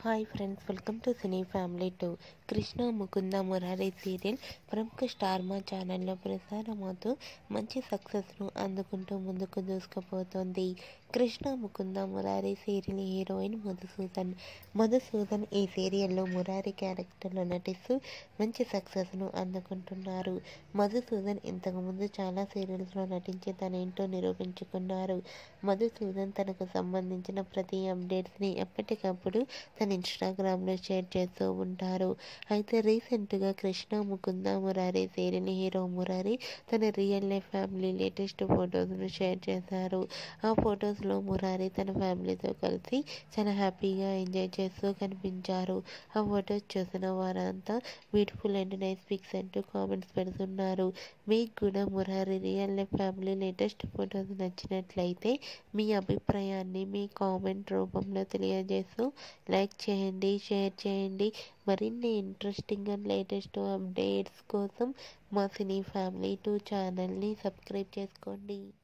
hi friends welcome to cine family two Krishna Mukunda Murari serial ప్రముఖ star Maa ఛానల్లో ప్రసారమవుతూ మంచి సక్సెస్ను అందుకుంటూ ముందుకు దూసుకుపోతోంది కృష్ణ ముకుంద మురారి సీరియల్ హీరోయిన్ మధుసూదన్ మధుసూదన్ ఈ సీరియల్లో మురారి క్యారెక్టర్లో నటిస్తూ మంచి సక్సెస్ను అందుకుంటున్నారు మధుసూదన్ ఇంతకుముందు చాలా సీరియల్స్లో నటించి తనేంటో నిరూపించుకున్నారు మధుసూదన్ తనకు సంబంధించిన ప్రతి అప్డేట్స్ని ఎప్పటికప్పుడు తన ఇన్స్టాగ్రామ్లో షేర్ చేస్తూ ఉంటారు అయితే రీసెంట్గా కృష్ణ ముకుంద మురారి సీరియల్ హీరో మురారి తన రియల్ లైఫ్ ఫ్యామిలీ లేటెస్ట్ ఫొటోస్ను షేర్ చేశారు ఆ ఫొటోస్లో మురారి తన ఫ్యామిలీతో కలిసి చాలా హ్యాపీగా ఎంజాయ్ చేస్తూ కనిపించారు ఆ ఫొటోస్ చూసిన వారంతా బ్యూటిఫుల్ అండ్ నైస్ పిక్స్ అంటూ కామెంట్స్ పెడుతున్నారు మీకు కూడా Murari real life family latest photos నచ్చినట్లయితే మీ అభిప్రాయాన్ని మీ కామెంట్ రూపంలో తెలియజేస్తూ లైక్ చేయండి షేర్ చేయండి మరిన్ని ఇంట్రెస్టింగ్ అండ్ లేటెస్ట్ అప్డేట్స్ కోసం మా సినీ ఫ్యామిలీ టూ ఛానల్ని సబ్స్క్రైబ్ చేసుకోండి